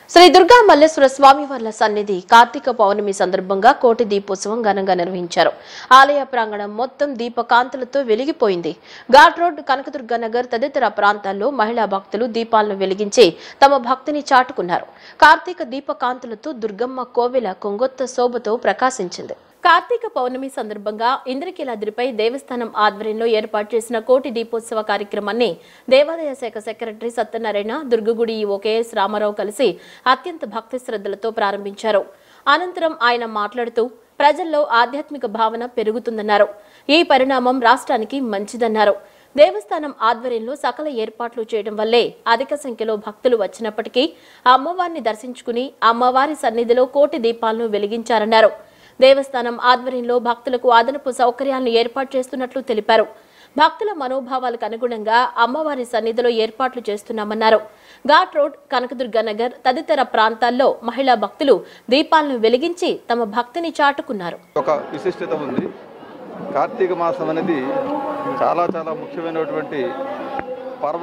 శ్రీ దుర్గా మల్లేశ్వర స్వామి వార్ల సన్నిధి కార్తీక పౌర్ణమి సందర్భంగా కోటి దీపోత్సవం ఘనంగా నిర్వహించారు ఆలయ ప్రాంగణం మొత్తం దీపకాంతులతో వెలిగిపోయింది ఘాట్ రోడ్ కనకదుర్గ నగర్ తదితర ప్రాంతాల్లో మహిళా భక్తులు దీపాలను వెలిగించి తమ భక్తిని చాటుకున్నారు కార్తీక దీపకాంతులతో దుర్గమ్మ కోవెల కొంగొత్త శోభతో ప్రకాశించింది కార్తీక పౌర్ణమి సందర్భంగా ఇంద్రకీలాద్రిపై దేవస్థానం ఆధ్వర్యంలో ఏర్పాటు చేసిన కోటి దీపోత్సవ కార్యక్రమాన్ని దేవాదాయ శాఖ సెక్రటరీ సత్యనారాయణ దుర్గగుడి ఈవో కెఎస్ రామారావు కలిసి అత్యంత భక్తి శ్రద్ధలతో ప్రారంభించారు అనంతరం ఆయన మాట్లాడుతూ ప్రజల్లో ఆధ్యాత్మిక భావన పెరుగుతుందన్నారు ఈ పరిణామం రాష్ట్రానికి మంచిదన్నారు దేవస్థానం ఆధ్వర్యంలో సకల ఏర్పాట్లు చేయడం వల్లే అధిక సంఖ్యలో భక్తులు వచ్చినప్పటికీ అమ్మవారిని దర్శించుకుని అమ్మవారి సన్నిధిలో కోటి దీపాలను వెలిగించారన్నారు దేవస్థానం ఆధ్వర్యంలో భక్తులకు అదనపు సౌకర్యాలను ఏర్పాటు చేస్తున్నట్లు తెలిపారు భక్తుల మనోభావాలకు అనుగుణంగా అమ్మవారి సన్నిధిలో ఏర్పాట్లు చేస్తున్నామన్నారు ఘాట్ రోడ్ కనకదుర్గ నగర్ తదితర ప్రాంతాల్లో మహిళా భక్తులు దీపాలను వెలిగించి తమ భక్తిని చాటుకున్నారు ఒక విశిష్టత ఉంది కార్తీక మాసం అనేది చాలా చాలా ముఖ్యమైనటువంటి పర్వ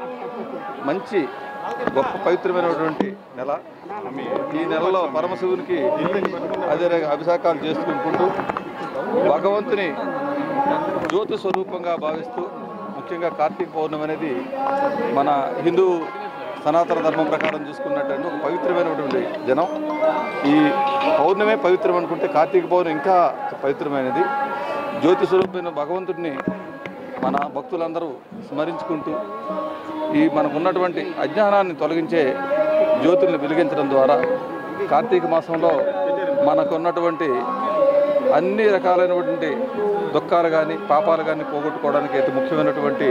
మంచి గొప్ప పవిత్రమైనటువంటి నెల ఈ నెలలో పరమశివునికి అదే రకంగా అభిషేకాలు చేసుకుంటూ భగవంతుని జ్యోతి స్వరూపంగా భావిస్తూ ముఖ్యంగా కార్తీక పౌర్ణమి అనేది మన హిందూ సనాతన ధర్మం ప్రకారం చూసుకున్నట్టంటే ఒక పవిత్రమైనటువంటి జనం ఈ పౌర్ణమే పవిత్రం అనుకుంటే కార్తీక పౌర్ణమి ఇంకా పవిత్రమైనది జ్యోతి స్వరూపమైన భగవంతుడిని మన భక్తులందరూ స్మరించుకుంటూ ఈ మనకున్నటువంటి అజ్ఞానాన్ని తొలగించే జ్యోతుల్ని వెలిగించడం ద్వారా కార్తీక మాసంలో మనకున్నటువంటి అన్ని రకాలైనటువంటి దుఃఖాలు కానీ పాపాలు కానీ పోగొట్టుకోవడానికి అయితే ముఖ్యమైనటువంటి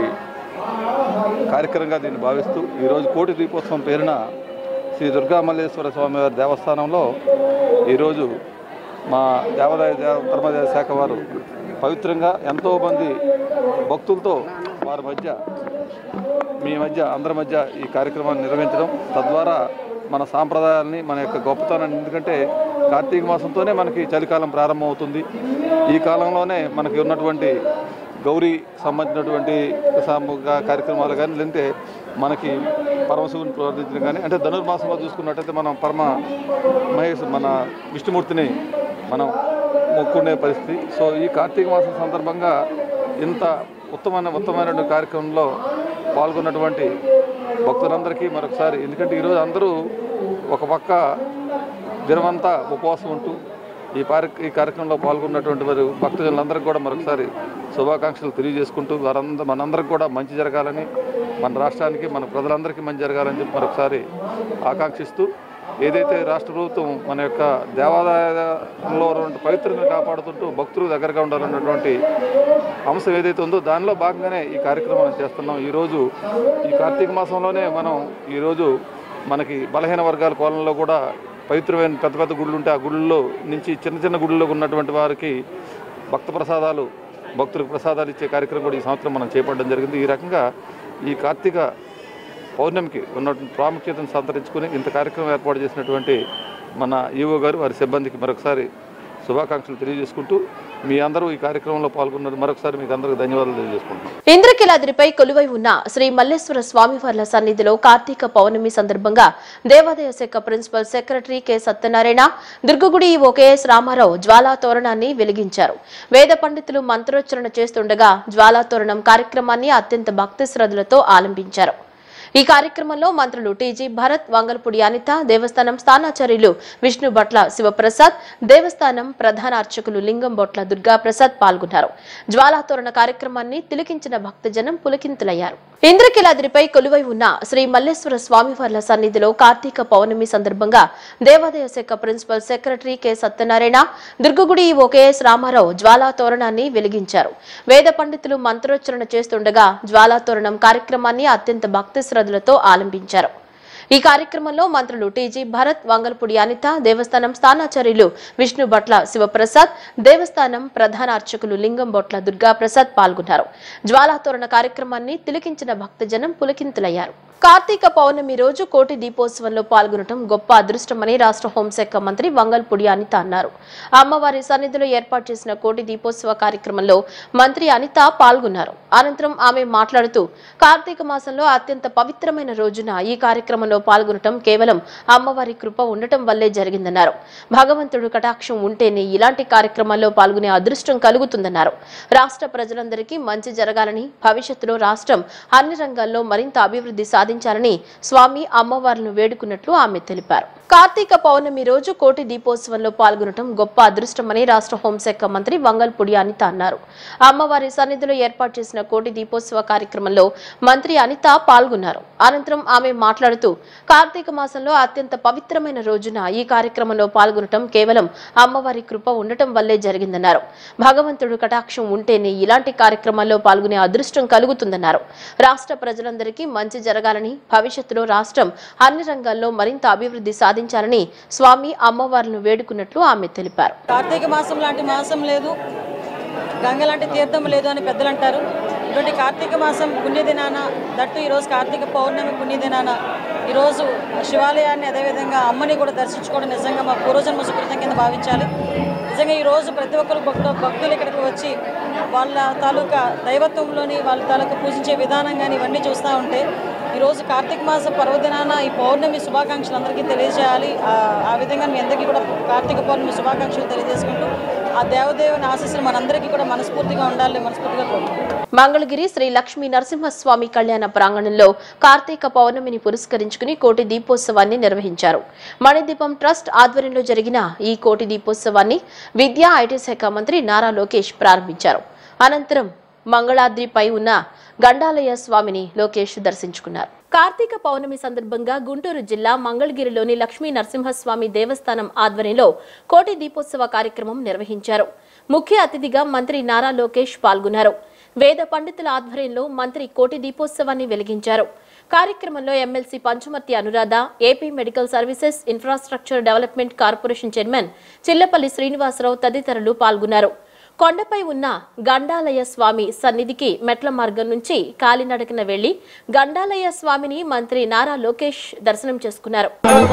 కార్యక్రమంగా దీన్ని భావిస్తూ ఈరోజు కోటి దీపోత్సవం పేరున శ్రీ దుర్గా మల్లేశ్వర స్వామివారి దేవస్థానంలో ఈరోజు మా దేవాదాయ దేవ ధర్మదేవ శాఖ వారు పవిత్రంగా ఎంతోమంది భక్తులతో వారి మధ్య మీ మధ్య అందరి మధ్య ఈ కార్యక్రమాన్ని నిర్వహించడం తద్వారా మన సాంప్రదాయాల్ని మన యొక్క గొప్పతనాన్ని ఎందుకంటే కార్తీక మాసంతోనే మనకి చలికాలం ప్రారంభమవుతుంది ఈ కాలంలోనే మనకి ఉన్నటువంటి గౌరీ సంబంధించినటువంటి సామూహిక కార్యక్రమాలు కానీ లేదంటే మనకి పరమశివుని ప్రార్థించడం కానీ అంటే ధనుర్మాసంలో చూసుకున్నట్టయితే మనం పరమ మహేష్ మన విష్ణుమూర్తిని మనం మొక్కునే పరిస్థితి సో ఈ కార్తీక మాసం సందర్భంగా ఇంత ఉత్తమైన ఉత్తమమైన కార్యక్రమంలో పాల్గొన్నటువంటి భక్తులందరికీ మరొకసారి ఎందుకంటే ఈరోజు అందరూ ఒక పక్క దినమంతా ఉపవాసం ఉంటూ ఈ పారి ఈ కార్యక్రమంలో పాల్గొన్నటువంటి వారు భక్తజనులందరికీ కూడా మరొకసారి శుభాకాంక్షలు తెలియజేసుకుంటూ వారందరూ మనందరికి కూడా మంచి జరగాలని మన రాష్ట్రానికి మన ప్రజలందరికీ మంచి జరగాలని చెప్పి మరొకసారి ఆకాంక్షిస్తూ ఏదైతే రాష్ట్ర ప్రభుత్వం మన యొక్క దేవాదాయంలో ఉన్నటువంటి పవిత్రతను కాపాడుతుంటూ భక్తులకు దగ్గరగా ఉండాలన్నటువంటి అంశం ఏదైతే ఉందో దానిలో భాగంగానే ఈ కార్యక్రమాన్ని చేస్తున్నాం ఈరోజు ఈ కార్తీక మాసంలోనే మనం ఈరోజు మనకి బలహీన వర్గాల కోలంలో కూడా పవిత్రమైన పెద్ద పెద్ద గుళ్ళు ఉంటే ఆ గుళ్ళల్లో నుంచి చిన్న చిన్న గుళ్ళలో ఉన్నటువంటి వారికి భక్త ప్రసాదాలు భక్తులకు ప్రసాదాలు ఇచ్చే కార్యక్రమం కూడా ఈ సంవత్సరం మనం చేపట్టడం జరిగింది ఈ రకంగా ఈ కార్తీక పౌర్ణమికి ఉన్నటువంటి ప్రాముఖ్యతను సంతరించుకుని ఇంత కార్యక్రమం ఏర్పాటు చేసినటువంటి మన ఈవో గారు వారి సిబ్బందికి మరొకసారి శుభాకాంక్షలు తెలియజేసుకుంటూ మీ అందరూ ఈ కార్యక్రమంలో పాల్గొన్నారు మరొకసారి మీకు అందరికీ ధన్యవాదాలు తెలియజేసుకుంటున్నాను ఇంద్రకీలాద్రిపై కొలువై ఉన్న శ్రీ మల్లేశ్వర స్వామివార్ల సన్నిధిలో కార్తీక పౌర్ణమి సందర్భంగా దేవాదాయ శాఖ ప్రిన్సిపల్ సెక్రటరీ కె సత్యనారాయణ దుర్గగుడి ఈవో కెఎస్ రామారావు జ్వాలా తోరణాన్ని వెలిగించారు వేద పండితులు మంత్రోచ్చరణ చేస్తుండగా జ్వాలా తోరణం కార్యక్రమాన్ని అత్యంత భక్తి శ్రద్ధలతో ఆలంబించారు ఈ కార్యక్రమంలో మంత్రులు టీజీ భరత్ వంగల్పూడి అనిత దేవస్థానం స్థానాచార్యులు విష్ణు భట్ల శివప్రసాద్ దేవస్థానం ప్రధాన అర్చకులు లింగం బొట్ల దుర్గాప్రసాద్ పాల్గొన్నారు జ్వాలాతోరణ కార్యక్రమాన్ని తిలకించిన భక్తజనం పులకింతులయ్యారు ఇంద్రకీలాద్రిపై కొలువై ఉన్న శ్రీ మల్లేశ్వర స్వామివార్ల సన్నిధిలో కార్తీక పౌర్ణమి సందర్భంగా దేవాదాయ శాఖ ప్రిన్సిపల్ సెక్రటరీ కె సత్యనారాయణ దుర్గగుడి ఈవో కెఎస్ రామారావు జ్వాలా తోరణాన్ని వెలిగించారు వేద పండితులు మంత్రోచ్చరణ చేస్తుండగా జ్వాలా తోరణం కార్యక్రమాన్ని అత్యంత భక్తి శ్రద్ధలతో ఆలంబించారు ఈ కార్యక్రమంలో మంత్రులు టీజీ భరత్ వంగల్పూడి అనిత దేవస్థానం స్థానాచార్యులు విష్ణు భట్ల శివప్రసాద్ దేవస్థానం ప్రధాన అర్చకులు లింగం బొట్ల దుర్గాప్రసాద్ పాల్గొన్నారు జ్వాలాతోరణ కార్యక్రమాన్ని తిలకించిన భక్తజనం పులకింతులయ్యారు కార్తీక పౌర్ణమి రోజు కోటి దీపోత్సవంలో పాల్గొనడం గొప్ప అదృష్టమని రాష్ట్ర హోంశాఖ మంత్రి వంగల్పూడి అనిత అన్నారు అమ్మవారి సన్నిధిలో ఏర్పాటు చేసిన కోటి దీపోత్సవ కార్యక్రమంలో మంత్రి అనిత పాల్గొన్నారు అనంతరం ఆమె మాట్లాడుతూ కార్తీక మాసంలో అత్యంత పవిత్రమైన రోజున ఈ కార్యక్రమంలో కార్యక్రమంలో పాల్గొనటం కేవలం అమ్మవారి కృప ఉండటం వల్లే జరిగిందన్నారు భగవంతుడు కటాక్షం ఉంటేనే ఇలాంటి కార్యక్రమాల్లో పాల్గొనే అదృష్టం కలుగుతుందన్నారు రాష్ట్ర ప్రజలందరికీ మంచి జరగాలని భవిష్యత్తులో రాష్ట్రం అన్ని రంగాల్లో మరింత అభివృద్ధి సాధించాలని స్వామి అమ్మవార్లను వేడుకున్నట్లు ఆమె తెలిపారు కార్తీక పౌర్ణమి రోజు కోటి దీపోత్సవంలో పాల్గొనడం గొప్ప అదృష్టమని రాష్ట్ర హోంశాఖ మంత్రి వంగల్పూడి అనిత అన్నారు అమ్మవారి సన్నిధిలో ఏర్పాటు చేసిన కోటి దీపోత్సవ కార్యక్రమంలో మంత్రి అనిత పాల్గొన్నారు అనంతరం ఆమె మాట్లాడుతూ కార్తీక మాసంలో అత్యంత పవిత్రమైన రోజున ఈ కార్యక్రమంలో పాల్గొనటం కేవలం అమ్మవారి కృప ఉండటం వల్లే జరిగిందన్నారు భగవంతుడు కటాక్షం ఉంటేనే ఇలాంటి కార్యక్రమాల్లో పాల్గొనే అదృష్టం కలుగుతుందన్నారు రాష్ట్ర ప్రజలందరికీ మంచి జరగాలని భవిష్యత్తులో రాష్ట్రం అన్ని రంగాల్లో మరింత అభివృద్ధి సాధించాలని స్వామి అమ్మవార్లను వేడుకున్నట్లు ఆమె తెలిపారు కార్తీక మాసం లాంటి మాసం లేదు గంగ లాంటి తీర్థం లేదు అని పెద్దలు అంటారు ఇటువంటి కార్తీక మాసం పుణ్యదినాన దట్టు ఈరోజు కార్తీక పౌర్ణమి పుణ్యదినాన ఈరోజు శివాలయాన్ని అదేవిధంగా అమ్మని కూడా దర్శించుకోవడం నిజంగా మా పూర్వజన్మ సుకృతం కింద భావించాలి నిజంగా ఈరోజు ప్రతి ఒక్కరు భక్తు భక్తులు ఇక్కడికి వచ్చి వాళ్ళ తాలూకా దైవత్వంలోని వాళ్ళ తాలూకా పూజించే విధానం కానీ ఇవన్నీ చూస్తూ ఉంటే ఈరోజు కార్తీక మాస పర్వదినాన ఈ పౌర్ణమి శుభాకాంక్షలు అందరికీ తెలియజేయాలి ఆ- ఆ విధంగా మీ అందరికీ కూడా కార్తీక పౌర్ణమి శుభాకాంక్షలు తెలియజేసుకుంటూ ఆ దేవదేవుని ఆశీస్సులు మనందరికీ కూడా మనస్ఫూర్తిగా ఉండాలని మనస్ఫూర్తిగా కోరుకుంటున్నాను మంగళగిరి శ్రీ లక్ష్మీ నరసింహస్వామి కళ్యాణ ప్రాంగణంలో కార్తీక పౌర్ణమిని పురస్కరించుకుని కోటి దీపోత్సవాన్ని నిర్వహించారు మణిదీపం ట్రస్ట్ ఆధ్వర్యంలో జరిగిన ఈ కోటి దీపోత్సవాన్ని విద్యా ఐటీ శాఖ మంత్రి నారా లోకేష్ ప్రారంభించారు అనంతరం మంగళాద్రిపై ఉన్న గండాలయ స్వామిని లోకేష్ దర్శించుకున్నారు కార్తీక పౌర్ణమి సందర్భంగా గుంటూరు జిల్లా మంగళగిరిలోని లక్ష్మీ నరసింహస్వామి దేవస్థానం ఆధ్వర్యంలో కోటి దీపోత్సవ కార్యక్రమం నిర్వహించారు ముఖ్య అతిథిగా మంత్రి నారా లోకేష్ పాల్గొన్నారు వేద పండితుల ఆధ్వర్యంలో మంత్రి కోటి దీపోత్సవాన్ని వెలిగించారు కార్యక్రమంలో MLC Panchumarthi Anuradha AP medical services infrastructure development corporation chairman Chillapalli Srinivasarao తదితరులు పాల్గొన్నారు కొండపై ఉన్న గండాలయ స్వామి సన్నిధికి మెట్ల మార్గం నుంచి కాలినడకన వెళ్లి గండాలయ స్వామిని మంత్రి నారా లోకేష్ దర్శనం చేసుకున్నారు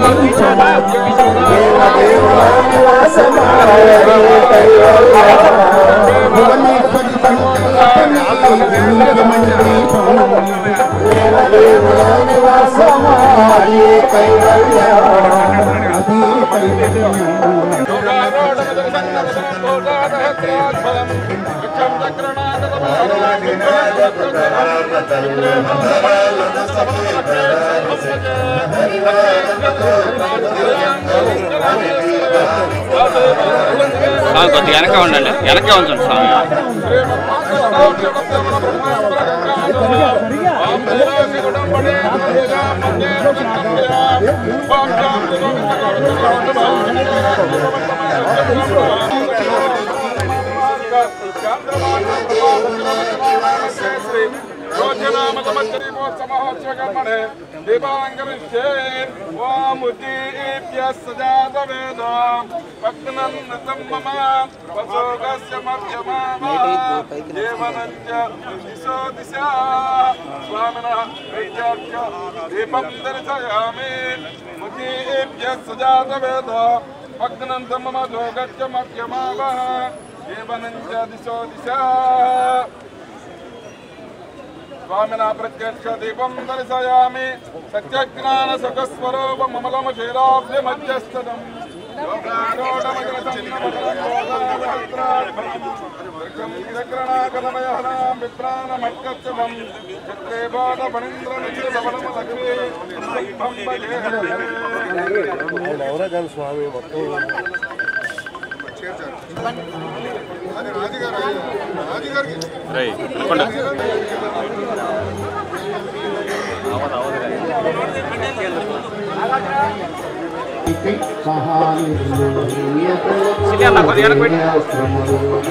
స్వామి కొద్దిగా వెనక ఉండండి వెనక ఉంచండి స్వామి దీపం దర్శయామి ముఖీభ్య సజాతవేద భగ్నంతం మమ జోగచ్చ మధ్యమావహ జీవనంచ దిశో దిశ స్వామినా ప్రత్యక్ష దీపం దర్శయామి సత్యజ్ఞాన సుఖస్వరూపమమలమ క్షీరాబ్ది మధ్యస్థం విప్రాణమక్కత్వం చిత్రే బాధ ఫణీంద్ర నిఖిల సఫలమ లక్ష్మీ నవరకాల స్వామి మొత్తం రేయ్, కొండ. సిటీ అన్న, కొద్దిగా వెనక్కి పెట్టు.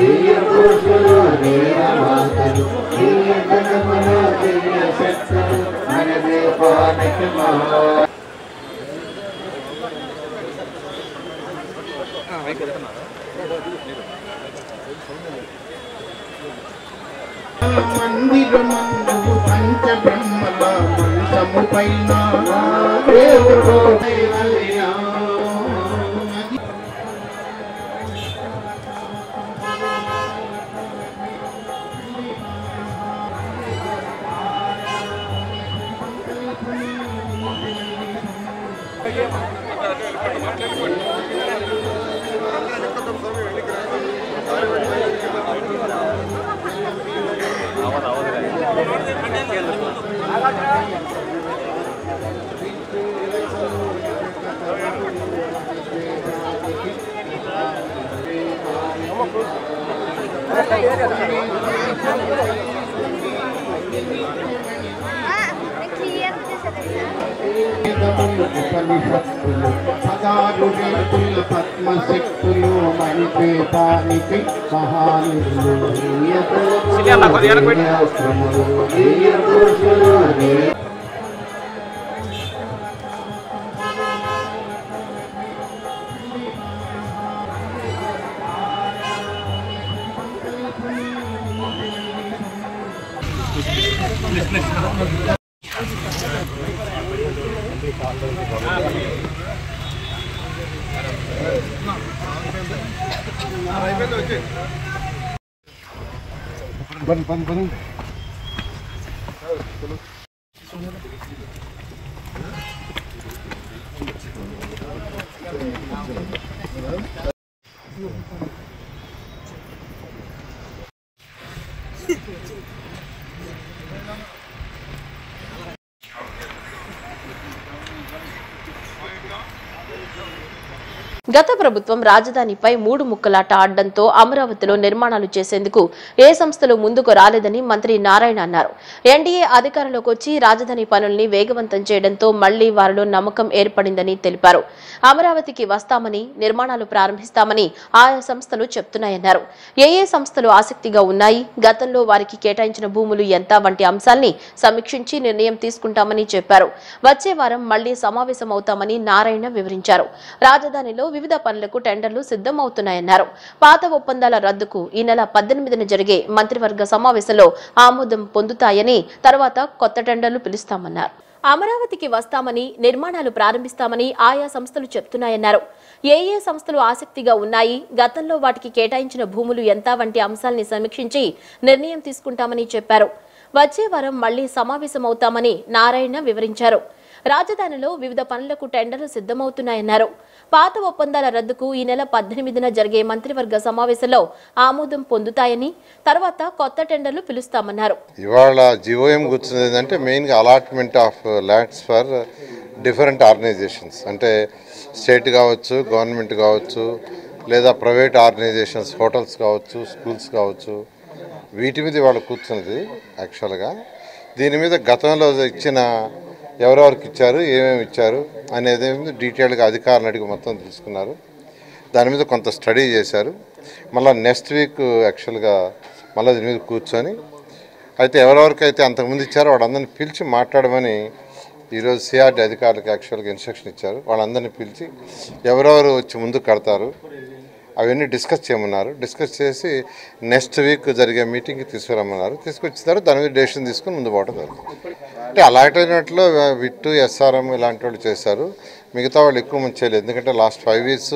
మందిరమందు పంచ బ్రహ్మల మంచము పైన దేవుడు దైవలియా. వేదములు ఉపనిషత్తులు పదాలు రీతుల పద్మశక్తులు మణిపేతానికి మహానిధులు అన్న, కొద్దిగా వెనక్కి పెట్టు. ఆశ్రములు నీయదోషులు నీ గత ప్రభుత్వం రాజధానిపై మూడు ముక్కలాట ఆడడంతో అమరావతిలో నిర్మాణాలు చేసేందుకు ఏ సంస్థలు ముందుకు రాలేదని మంత్రి నారాయణ అన్నారు ఎన్డీఏ అధికారంలోకి వచ్చి రాజధాని పనుల్ని వేగవంతం చేయడంతో మళ్లీ వారిలో నమ్మకం ఏర్పడిందని తెలిపారు అమరావతికి వస్తామని నిర్మాణాలు ప్రారంభిస్తామని ఆయా సంస్థలు చెప్తున్నాయన్నారు ఏ ఏ సంస్థలు ఆసక్తిగా ఉన్నాయి గతంలో వారికి కేటాయించిన భూములు ఎంత వంటి అంశాల్ని సమీక్షించి నిర్ణయం తీసుకుంటామని చెప్పారు వచ్చే వారం మళ్లీ సమావేశమవుతామని నారాయణ వివరించారు రాజధానిలో వివిధ పనులకు టెండర్లు సిద్ధమవుతున్నాయన్నారు పాత ఒప్పందాల రద్దుకు ఈ నెల పద్దెనిమిదిన జరిగే మంత్రివర్గ సమావేశంలో ఆమోదం పొందుతాయని తర్వాత కొత్త టెండర్లు పిలుస్తామన్నారు అమరావతికి వస్తామని నిర్మాణాలు ప్రారంభిస్తామని ఆయా సంస్థలు చెప్తున్నాయన్నారు ఏ ఏ సంస్థలు ఆసక్తిగా ఉన్నాయి గతంలో వాటికి కేటాయించిన భూములు ఎంత వంటి అంశాల్ని సమీక్షించి నిర్ణయం తీసుకుంటామని చెప్పారు వచ్చే వారం మళ్లీ సమావేశమవుతామని నారాయణ వివరించారు రాజధానిలో వివిధ పనులకు టెండర్లు సిద్ధమవుతున్నాయన్నారు పాత ఒప్పందాల రద్దుకు ఈ నెల పద్దెనిమిదిన జరిగే మంత్రివర్గ సమావేశంలో ఆమోదం పొందుతాయని తర్వాత కొత్త టెండర్లు పిలుస్తామన్నారు ఇవాళ జిఓఎం కూర్చున్నది ఏంటంటే మెయిన్గా allotment of lands for different organisations అంటే స్టేట్ కావచ్చు గవర్నమెంట్ కావచ్చు లేదా ప్రైవేట్ ఆర్గనైజేషన్స్ హోటల్స్ కావచ్చు స్కూల్స్ కావచ్చు వీటి మీద ఇవాళ కూర్చున్నది యాక్చువల్గా దీని మీద గతంలో ఇచ్చిన ఎవరెవరికి ఇచ్చారు ఏమేమి ఇచ్చారు అనేది డీటెయిల్గా అధికారులు అడిగి మొత్తం తీసుకున్నారు దాని మీద కొంత స్టడీ చేశారు మళ్ళీ నెక్స్ట్ వీక్ యాక్చువల్గా మళ్ళీ దీని మీద కూర్చొని అయితే ఎవరెవరికైతే అంతకుముందు ఇచ్చారో వాళ్ళందరినీ పిలిచి మాట్లాడమని ఈరోజు సిఆర్డి అధికారులకు యాక్చువల్గా ఇన్స్ట్రక్షన్ ఇచ్చారు వాళ్ళందరినీ పిలిచి ఎవరెవరు వచ్చి ముందు కడతారు అవన్నీ డిస్కస్ చేయమన్నారు డిస్కస్ చేసి నెక్స్ట్ వీక్ జరిగే మీటింగ్కి తీసుకురమ్మన్నారు తీసుకొచ్చిన దాని మీద డెసిషన్ తీసుకుని ముందు పోవడం జరుగుతుంది అంటే అలాంటిలో విట్టు ఎస్ఆర్ఎం ఇలాంటి వాళ్ళు చేశారు మిగతా వాళ్ళు ఎక్కువ మంది చేయలేదు ఎందుకంటే లాస్ట్ ఫైవ్ ఇయర్స్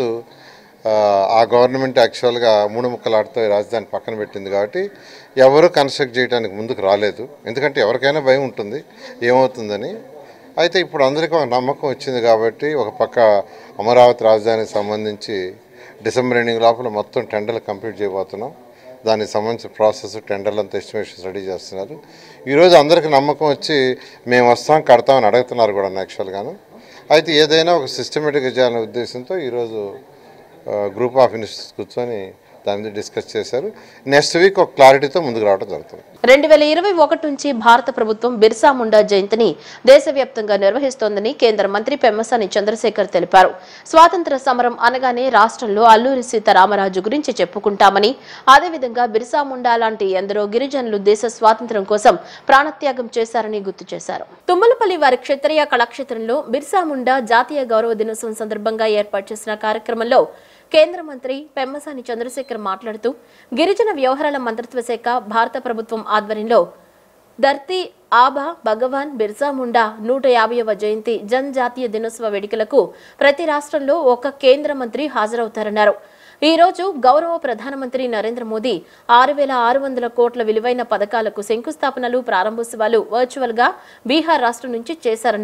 ఆ గవర్నమెంట్ యాక్చువల్గా మూడు ముక్కలాటతో ఈ రాజధాని పక్కన పెట్టింది కాబట్టి ఎవరు కన్స్ట్రక్ట్ చేయడానికి ముందుకు రాలేదు ఎందుకంటే ఎవరికైనా భయం ఉంటుంది ఏమవుతుందని అయితే ఇప్పుడు అందరికీ ఒక నమ్మకం వచ్చింది కాబట్టి ఒక పక్క అమరావతి రాజధానికి సంబంధించి డిసెంబర్ ఎండింగ్ లోపల మొత్తం టెండర్లు కంప్లీట్ చేయబోతున్నాం దానికి సంబంధించిన ప్రాసెస్ టెండర్లు అంతా ఎస్టిమేషన్స్ రెడీ చేస్తున్నారు ఈరోజు అందరికీ నమ్మకం వచ్చి మేము వస్తాం కడతామని అడుగుతున్నారు కూడా యాక్చువల్గాను అయితే ఏదైనా ఒక సిస్టమేటిక్గా చేయాలనే ఉద్దేశంతో ఈరోజు గ్రూప్ ఆఫ్ మినిస్టర్స్ కూర్చొని దాని మీద డిస్కస్ చేశారు నెక్స్ట్ వీక్ ఒక క్లారిటీతో ముందుకు రావడం జరుగుతుంది రెండు వేల ఇరవై ఒకటి నుంచి భారత ప్రభుత్వం బిర్సా ముండా జయంతిని దేశవ్యాప్తంగా నిర్వహిస్తోందని కేంద్ర మంత్రి పెమ్మసాని చంద్రశేఖర్ తెలిపారు స్వాతంత్ర సమరం అనగానే రాష్ట్రంలో అల్లూరి సీతారామరాజు గురించి చెప్పుకుంటామని అదేవిధంగా బిర్సా ముండా లాంటి ఎందరో గిరిజనులు దేశ స్వాతంత్ర్యం కోసం ప్రాణత్యాగం చేశారని గుర్తు చేశారు తుమ్మలపల్లి వారి క్షత్రియ కళాక్షేత్రంలో బిర్సా ముండా జాతీయ గౌరవ దినోత్సవం సందర్భంగా ఏర్పాటు చేసిన కార్యక్రమంలో కేంద్ర మంత్రి పెమ్మసాని చంద్రశేఖర్ మాట్లాడుతూ గిరిజన వ్యవహారాల మంత్రిత్వ శాఖ భారత ప్రభుత్వం ఆధ్వర్యంలో ధర్తీ ఆబా భగవాన్ బిర్సా ముండా నూట యాభైవ జయంతి జనజాతీయ దినోత్సవ వేడుకలకు ప్రతి రాష్ట్రంలో ఒక కేంద్ర మంత్రి హాజరవుతారన్నారు ఈ రోజు గౌరవ ప్రధానమంత్రి నరేంద్ర మోదీ ఆరు వేల ఆరు వందల కోట్ల విలువైన పథకాలకు శంకుస్థాపనలు ప్రారంభోత్సవాలు వర్చువల్ గా బీహార్ రాష్ట్రం నుంచి చేశారన్నారు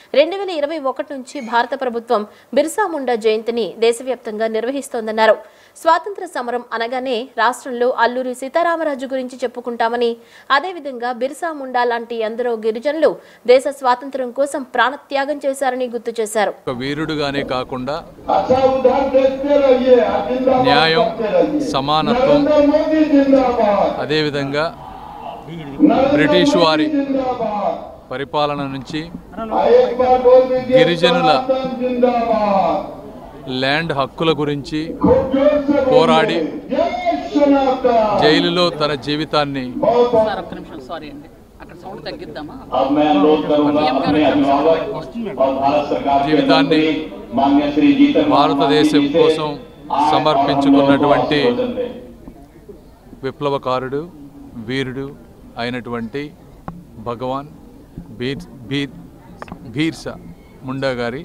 రెండు వేల ఇరవై ఒకటి నుంచి భారత ప్రభుత్వం బిర్సా ముండా జయంతిని దేశవ్యాప్తంగా నిర్వహిస్తోందన్నారు స్వాతంత్ర సమరం అనగానే రాష్ట్రంలో అల్లూరి సీతారామరాజు గురించి చెప్పుకుంటామని అదేవిధంగా బిర్సా ముండా లాంటి ఎందరో గిరిజనులు దేశ స్వాతంత్ర్యం కోసం ప్రాణత్యాగం చేశారని గుర్తు చేశారు ఒక వీరుడుగానే కాకుండా अच्छा उधर देखते रहिए जिंदाबाद న్యాయం करते रहिए। సమానత్వం नरेंद्र मोदी जिंदाबाद అదేవిధంగా नरेंद्र బ్రిటిష్ मोदी వారి जिंदाबाद పరిపాలన నుంచి आ, एक बार बोल दीजिए గిరిజనుల सनातन जिंदाबाद ల్యాండ్ హక్కుల గురించి खूब जोर से बोलिए। పోరాడి जय सनातन జైలులో తన జీవితాన్ని बहुत बहुत సార్ ఒక్క నిమిషం సారీ అండి అక్కడ సౌండ్ తగ్గిద్దామా अब मैं अनुरोध करूंगा अपने अभिभावक और भारत सरकार के జీవితాన్ని मंत्री माननीय श्री जीतन राम భారతదేశం मांझी जी से కోసం आज సమర్పించుకున్నటువంటి आप लोगों को आशीर्वचन दें। విప్లవకారుడు వీరుడు అయినటువంటి భగవాన్ బీర్ బీర్ భీర్సా ముండా గారి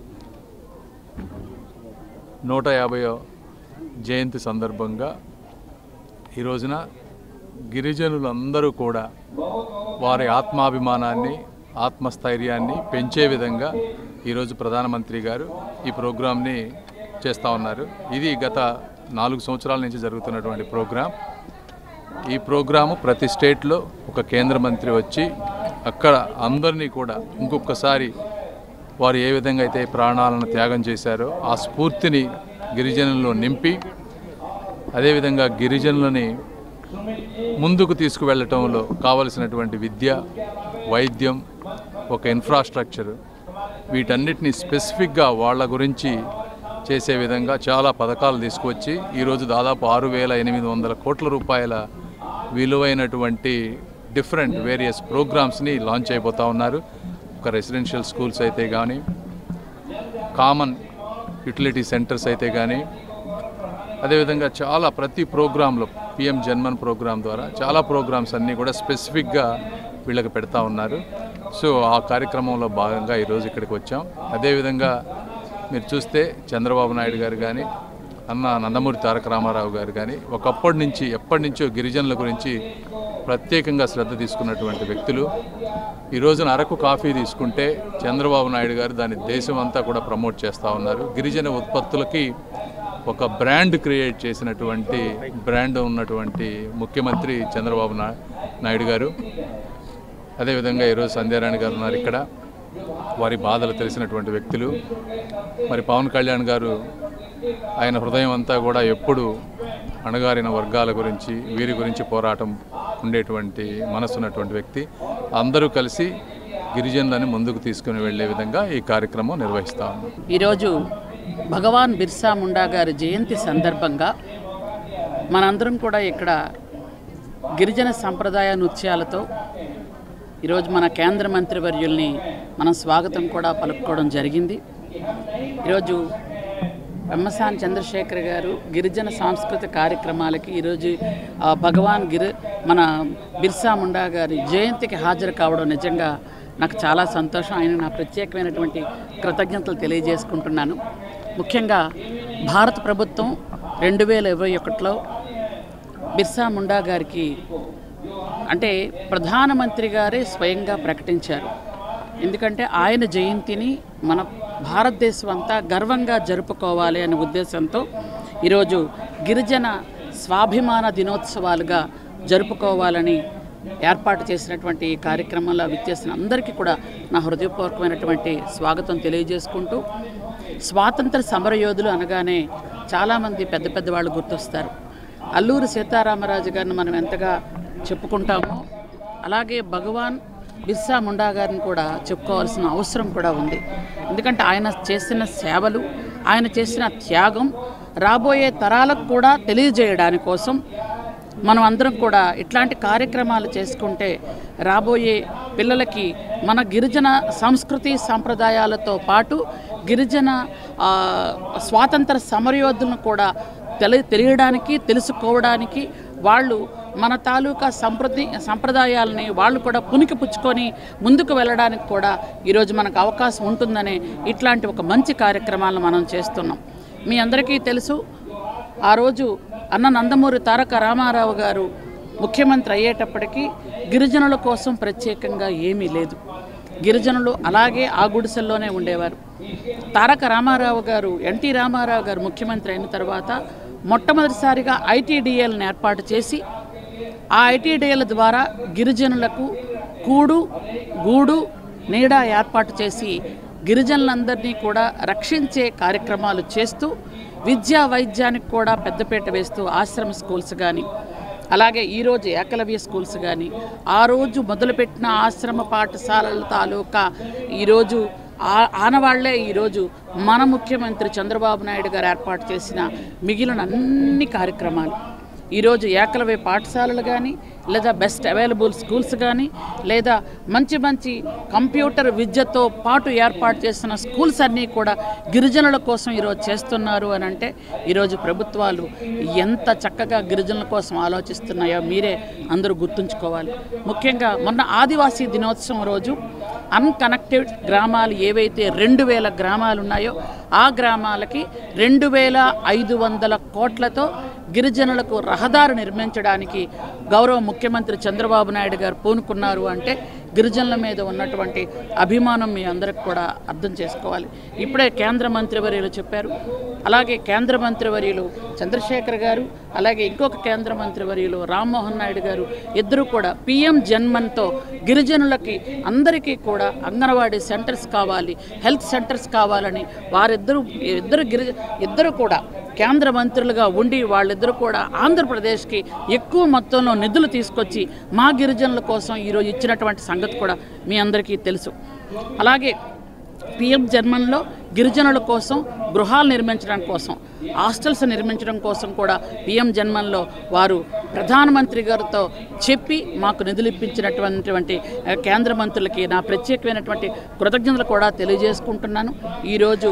నూట యాభైవ జయంతి సందర్భంగా ఈ రోజున గిరిజనులందరూ కూడా వారి ఆత్మాభిమానాన్ని ఆత్మస్థైర్యాన్ని పెంచే విధంగా ఈరోజు ప్రధానమంత్రి గారు ఈ ప్రోగ్రాంని చేస్తూ ఉన్నారు ఇది గత నాలుగు సంవత్సరాల నుంచి జరుగుతున్నటువంటి ప్రోగ్రాం ఈ ప్రోగ్రాము ప్రతి స్టేట్లో ఒక కేంద్ర మంత్రి వచ్చి అక్కడ అందరినీ కూడా ఇంకొకసారి వారు ఏ విధంగా అయితే ప్రాణాలను త్యాగం చేశారో ఆ స్ఫూర్తిని గిరిజనుల్లో నింపి అదేవిధంగా గిరిజనులని ముందుకు తీసుకువెళ్ళటంలో కావలసినటువంటి విద్య వైద్యం ఒక ఇన్ఫ్రాస్ట్రక్చర్ వీటన్నిటిని స్పెసిఫిక్గా వాళ్ళ గురించి చేసే విధంగా చాలా పథకాలు తీసుకువచ్చి ఈరోజు దాదాపు ఆరు వేల ఎనిమిది వందల కోట్ల రూపాయల విలువైనటువంటి డిఫరెంట్ వేరియస్ ప్రోగ్రామ్స్ని లాంచ్ అయిపోతూ ఉన్నారు ఒక రెసిడెన్షియల్ స్కూల్స్ అయితే కానీ కామన్ యూటిలిటీ సెంటర్స్ అయితే కానీ అదేవిధంగా చాలా ప్రతి ప్రోగ్రాంలో పిఎం జన్మన్ ప్రోగ్రాం ద్వారా చాలా ప్రోగ్రామ్స్ అన్నీ కూడా స్పెసిఫిక్గా వీళ్ళకి పెడతా ఉన్నారు సో ఆ కార్యక్రమంలో భాగంగా ఈరోజు ఇక్కడికి వచ్చాం అదేవిధంగా మీరు చూస్తే చంద్రబాబు నాయుడు గారు కానీ అన్న నందమూరి తారక రామారావు గారు కానీ ఒకప్పటి నుంచి ఎప్పటి నుంచో గిరిజనుల గురించి ప్రత్యేకంగా శ్రద్ధ తీసుకున్నటువంటి వ్యక్తులు ఈ రోజున అరకు కాఫీ తీసుకుంటే చంద్రబాబు నాయుడు గారు దాన్ని దేశం అంతా కూడా ప్రమోట్ చేస్తూ ఉన్నారు గిరిజన ఉత్పత్తులకి ఒక బ్రాండ్ క్రియేట్ చేసినటువంటి బ్రాండ్ ఉన్నటువంటి ముఖ్యమంత్రి చంద్రబాబు నా నాయుడు గారు అదేవిధంగా ఈరోజు సంధ్యారాణి గారు ఉన్నారు ఇక్కడ వారి బాధలు తెలిసినటువంటి వ్యక్తులు మరి పవన్ కళ్యాణ్ గారు ఆయన హృదయం అంతా కూడా ఎప్పుడు అణగారిన వర్గాల గురించి వీరి గురించి పోరాటం ఉండేటువంటి మనసు ఉన్నటువంటి వ్యక్తి అందరూ కలిసి గిరిజనులని ముందుకు తీసుకుని వెళ్ళే విధంగా ఈ కార్యక్రమం నిర్వహిస్తా ఉన్నాం ఈరోజు భగవాన్ బిర్సా ముండా గారి జయంతి సందర్భంగా మనందరం కూడా ఇక్కడ గిరిజన సంప్రదాయ నృత్యాలతో ఈరోజు మన కేంద్ర మంత్రివర్యుల్ని మనం స్వాగతం కూడా పలుపుకోవడం జరిగింది ఈరోజు వెమ్మసాని చంద్రశేఖర్ గారు గిరిజన సాంస్కృతిక కార్యక్రమాలకి ఈరోజు ఆ, భగవాన్ గిరి మన బిర్సా ముండా గారి జయంతికి హాజరు కావడం నిజంగా నాకు చాలా సంతోషం ఆయన నా ప్రత్యేకమైనటువంటి కృతజ్ఞతలు తెలియజేసుకుంటున్నాను ముఖ్యంగా భారత ప్రభుత్వం రెండు వేల ఇరవై ఒకటిలో బిర్సా ముండా గారికి అంటే ప్రధానమంత్రి గారే స్వయంగా ప్రకటించారు ఎందుకంటే ఆయన జయంతిని మన భారతదేశం అంతా గర్వంగా జరుపుకోవాలి అనే ఉద్దేశంతో ఈరోజు గిరిజన స్వాభిమాన దినోత్సవాలుగా జరుపుకోవాలని ఏర్పాటు చేసినటువంటి ఈ కార్యక్రమంలో విచ్చేసిన అందరికీ కూడా నా హృదయపూర్వకమైనటువంటి స్వాగతం తెలియజేసుకుంటూ స్వాతంత్ర సమరయోధులు అనగానే చాలామంది పెద్ద పెద్ద వాళ్ళు గుర్తొస్తారు అల్లూరి సీతారామరాజు గారిని మనం ఎంతగా చెప్పుకుంటామో అలాగే భగవాన్ బిర్సా ముండా గారిని కూడా చెప్పుకోవాల్సిన అవసరం కూడా ఉంది ఎందుకంటే ఆయన చేసిన సేవలు ఆయన చేసిన త్యాగం రాబోయే తరాలకు కూడా తెలియజేయడాని కోసం మనం అందరం కూడా ఇట్లాంటి కార్యక్రమాలు చేసుకుంటే రాబోయే పిల్లలకి మన గిరిజన సంస్కృతి సంప్రదాయాలతో పాటు గిరిజన ఆ, స్వాతంత్ర సమరయోధులను కూడా తెలి తెలియడానికి తెలుసుకోవడానికి వాళ్ళు మన తాలూకా సంప్రది సంప్రదాయాలని వాళ్ళు కూడా పునికి పుచ్చుకొని ముందుకు వెళ్ళడానికి కూడా ఈరోజు మనకు అవకాశం ఉంటుందనే ఇట్లాంటి ఒక మంచి కార్యక్రమాలను మనం చేస్తున్నాం మీ అందరికీ తెలుసు ఆ రోజు అన్న నందమూరి తారక రామారావు గారు ముఖ్యమంత్రి అయ్యేటప్పటికీ గిరిజనుల కోసం ప్రత్యేకంగా ఏమీ లేదు గిరిజనులు అలాగే ఆ గుడిసెల్లోనే ఉండేవారు తారక రామారావు గారు ఎన్టీ రామారావు గారు ముఖ్యమంత్రి అయిన తర్వాత మొట్టమొదటిసారిగా ఐటీడీఏలను ఏర్పాటు చేసి ఆ ఐటీడీఏల ద్వారా గిరిజనులకు కూడు గూడు నీడ ఏర్పాటు చేసి గిరిజనులందరినీ కూడా రక్షించే కార్యక్రమాలు చేస్తూ విద్యా వైద్యానికి కూడా పెద్దపీట వేస్తూ ఆశ్రమ స్కూల్స్ కానీ అలాగే ఈరోజు ఏకలవ్య స్కూల్స్ కానీ ఆ రోజు మొదలుపెట్టిన ఆశ్రమ పాఠశాలల తాలూకా ఈరోజు ఆ- ఆనవాళ్లే ఈరోజు మన ముఖ్యమంత్రి చంద్రబాబు నాయుడు గారు ఏర్పాటు చేసిన మిగిలిన అన్ని కార్యక్రమాలు ఈరోజు ఏకలవ్య పాఠశాలలు కానీ లేదా బెస్ట్ అవైలబుల్ స్కూల్స్ కానీ లేదా మంచి మంచి కంప్యూటర్ విద్యతో పాటు ఏర్పాటు చేసిన స్కూల్స్ అన్నీ కూడా గిరిజనుల కోసం ఈరోజు చేస్తున్నారు అని అంటే ఈరోజు ప్రభుత్వాలు ఎంత చక్కగా గిరిజనుల కోసం ఆలోచిస్తున్నాయో మీరే అందరూ గుర్తుంచుకోవాలి ముఖ్యంగా మొన్న ఆదివాసీ దినోత్సవం రోజు అన్కనెక్టెడ్ గ్రామాలు ఏవైతే రెండు వేల గ్రామాలు ఉన్నాయో ఆ గ్రామాలకి రెండు వేల ఐదు వందల కోట్లతో గిరిజనులకు రహదారి నిర్మించడానికి గౌరవ ముఖ్యమంత్రి చంద్రబాబు నాయుడు గారు పూనుకున్నారు అంటే గిరిజనుల మీద ఉన్నటువంటి అభిమానం మీ అందరికి కూడా అర్థం చేసుకోవాలి ఇప్పుడే కేంద్ర మంత్రివర్యులు చెప్పారు అలాగే కేంద్ర మంత్రివర్యులు చంద్రశేఖర్ గారు అలాగే ఇంకొక కేంద్ర మంత్రివర్యులు రామ్మోహన్ నాయుడు గారు ఇద్దరు కూడా పిఎం జన్మన్తో గిరిజనులకి అందరికీ కూడా అంగన్వాడీ సెంటర్స్ కావాలి హెల్త్ సెంటర్స్ కావాలని వారిద్దరూ ఇద్దరు గిరిజ ఇద్దరు కూడా కేంద్ర మంత్రులుగా ఉండి వాళ్ళిద్దరూ కూడా ఆంధ్రప్రదేశ్కి ఎక్కువ మొత్తంలో నిధులు తీసుకొచ్చి మా గిరిజనుల కోసం ఈరోజు ఇచ్చినటువంటి సంగతి కూడా మీ అందరికీ తెలుసు అలాగే పిఎం జర్మన్లో గిరిజనుల కోసం గృహాలు నిర్మించడం కోసం హాస్టల్స్ నిర్మించడం కోసం కూడా పిఎం జన్మన్లో వారు ప్రధానమంత్రి గారితో చెప్పి మాకు నిధులు ఇప్పించినటువంటి ఆ, కేంద్ర మంత్రులకి నా ప్రత్యేకమైనటువంటి కృతజ్ఞతలు కూడా తెలియజేసుకుంటున్నాను ఈరోజు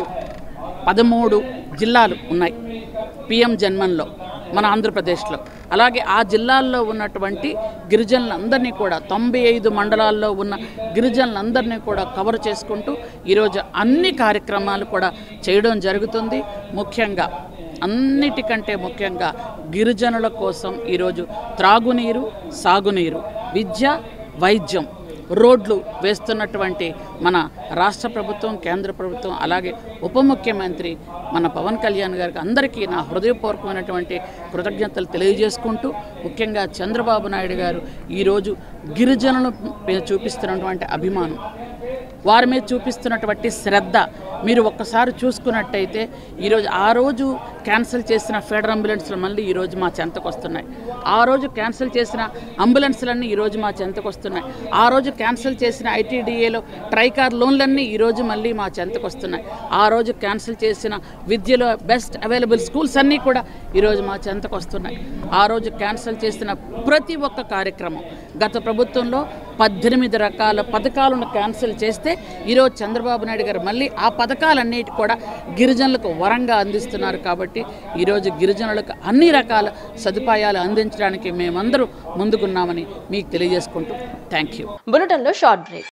పదమూడు జిల్లాలు ఉన్నాయి పిఎం జన్మన్లో మన ఆంధ్రప్రదేశ్లో అలాగే ఆ జిల్లాల్లో ఉన్నటువంటి గిరిజనులందరినీ కూడా తొంభై ఐదు మండలాల్లో ఉన్న గిరిజనులందరినీ కూడా కవర్ చేసుకుంటూ ఈరోజు అన్ని కార్యక్రమాలు కూడా చేయడం జరుగుతుంది ముఖ్యంగా అన్నిటికంటే ముఖ్యంగా గిరిజనుల కోసం ఈరోజు త్రాగునీరు సాగునీరు విద్య వైద్యం రోడ్లు వేస్తున్నటువంటి మన రాష్ట్ర ప్రభుత్వం కేంద్ర ప్రభుత్వం అలాగే ఉప ముఖ్యమంత్రి మన పవన్ కళ్యాణ్ గారికి అందరికీ నా హృదయపూర్వకమైనటువంటి కృతజ్ఞతలు తెలియజేసుకుంటూ ముఖ్యంగా చంద్రబాబు నాయుడు గారు ఈరోజు గిరిజనుల మీద చూపిస్తున్నటువంటి అభిమానం వారి మీద చూపిస్తున్నటువంటి శ్రద్ధ మీరు ఒక్కసారి చూసుకున్నట్టయితే ఈరోజు ఆ రోజు క్యాన్సిల్ చేసిన ఫెడరల్ అంబులెన్స్లు మళ్ళీ ఈరోజు మా చెంతకు వస్తున్నాయి ఆ రోజు క్యాన్సిల్ చేసిన అంబులెన్స్లన్నీ ఈరోజు మా చెంతకు వస్తున్నాయి ఆ రోజు క్యాన్సిల్ చేసిన ఐటీడీఏలో ట్రైకార్ లోన్లన్నీ ఈరోజు మళ్ళీ మా చెంతకు వస్తున్నాయి ఆ రోజు క్యాన్సిల్ చేసిన విద్యలో బెస్ట్ అవైలబుల్ స్కూల్స్ అన్నీ కూడా ఈరోజు మా చెంతకు వస్తున్నాయి ఆ రోజు క్యాన్సిల్ చేసిన ప్రతి ఒక్క కార్యక్రమం గత ప్రభుత్వంలో పద్దెనిమిది రకాల పథకాలను క్యాన్సిల్ చేస్తే ఈరోజు చంద్రబాబు నాయుడు గారు మళ్ళీ ఆ పథకాలన్నిటి కూడా గిరిజనులకు వరంగా అందిస్తున్నారు కాబట్టి ఈరోజు గిరిజనులకు అన్ని రకాల సదుపాయాలు అందించడానికి మేమందరూ ముందుకున్నామని మీకు తెలియజేసుకుంటూ థ్యాంక్ యూ బులెటిన్లో షార్ట్ బ్రేక్